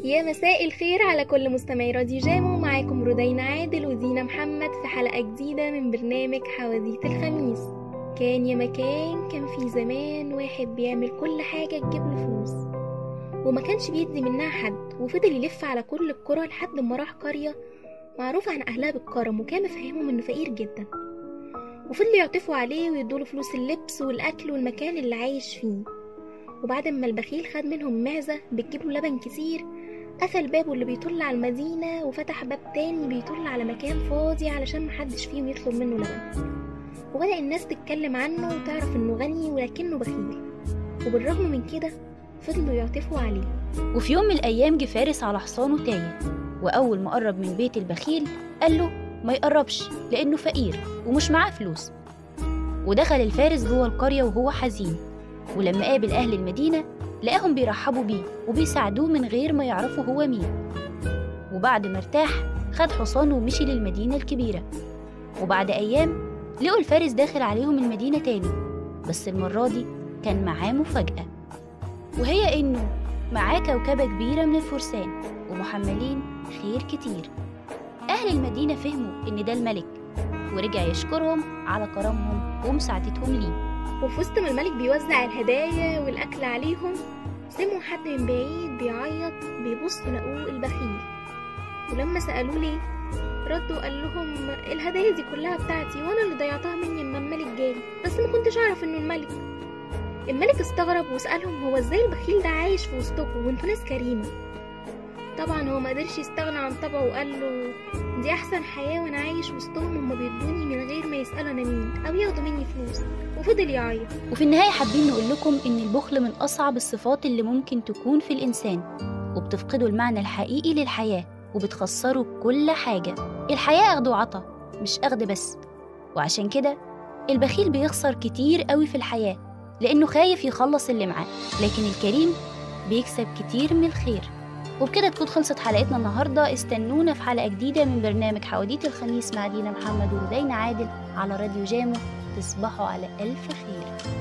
يا مساء الخير على كل مستمعي راديو جامو معاكم رودينا عادل ودينا محمد في حلقة جديدة من برنامج حواديت الخميس كان يا مكان كان في زمان واحد بيعمل كل حاجة تجيب له فلوس وما كانش بيدي منها حد وفضل يلف على كل القرى لحد ما راح قرية معروف عن أهلها بالكرم وكان مفهمهم إنه فقير جدا وفضلوا يعطفوا عليه ويدوله فلوس اللبس والأكل والمكان اللي عايش فيه وبعد ما البخيل خد منهم معزة بتجيب له لبن كتير قفل بابه اللي بيطل على المدينة وفتح باب تاني بيطل على مكان فاضي علشان محدش فيهم يطلب منه لبن وبدأ الناس تتكلم عنه وتعرف انه غني ولكنه بخيل وبالرغم من كده فضلوا يعطفوا عليه وفي يوم من الأيام جه فارس على حصانه تايه وأول ما قرب من بيت البخيل قال له ما يقربش لأنه فقير ومش معاه فلوس ودخل الفارس جوه القرية وهو حزين ولما قابل أهل المدينة لقاهم بيرحبوا بيه وبيساعدوه من غير ما يعرفوا هو مين وبعد ما ارتاح خد حصانه ومشي للمدينة الكبيرة وبعد أيام لقوا الفارس داخل عليهم المدينة تاني بس المرة دي كان معاه مفاجأة وهي إنه معاه كوكبة كبيرة من الفرسان ومحملين خير كتير أهل المدينة فهموا إن ده الملك ورجع يشكرهم على كرمهم ومساعدتهم ليه وفي وسط ما الملك بيوزع الهدايا والأكل عليهم سمعوا حد من بعيد بيعيط بيبص لقوه البخيل ولما سألوه ليه ردوا قال لهم الهدايا دي كلها بتاعتي وانا اللي ضيعتها مني اما الملك جالي بس ما كنتش اعرف انه الملك الملك استغرب وسألهم هو ازاي البخيل ده عايش في وسطكم وانتوا ناس كريمة طبعا هو ما قدرش يستغنى عن طبعه وقال له دي احسن حياة وانا عايش وسطهم هما بيدوني من غير ما يسألوا انا مين او ياخدوا مني فلوس وفضل يعيط وفي النهاية حابين نقول لكم إن البخل من أصعب الصفات اللي ممكن تكون في الإنسان وبتفقده المعنى الحقيقي للحياة وبتخسره كل حاجة الحياة أخد وعطا مش أخد بس وعشان كده البخيل بيخسر كتير قوي في الحياة لأنه خايف يخلص اللي معاه لكن الكريم بيكسب كتير من الخير وبكده تكون خلصت حلقتنا النهاردة استنونا في حلقة جديدة من برنامج حواديت الخميس مع دينا محمد ورودينا عادل على راديو جامو تصبحوا على ألف خير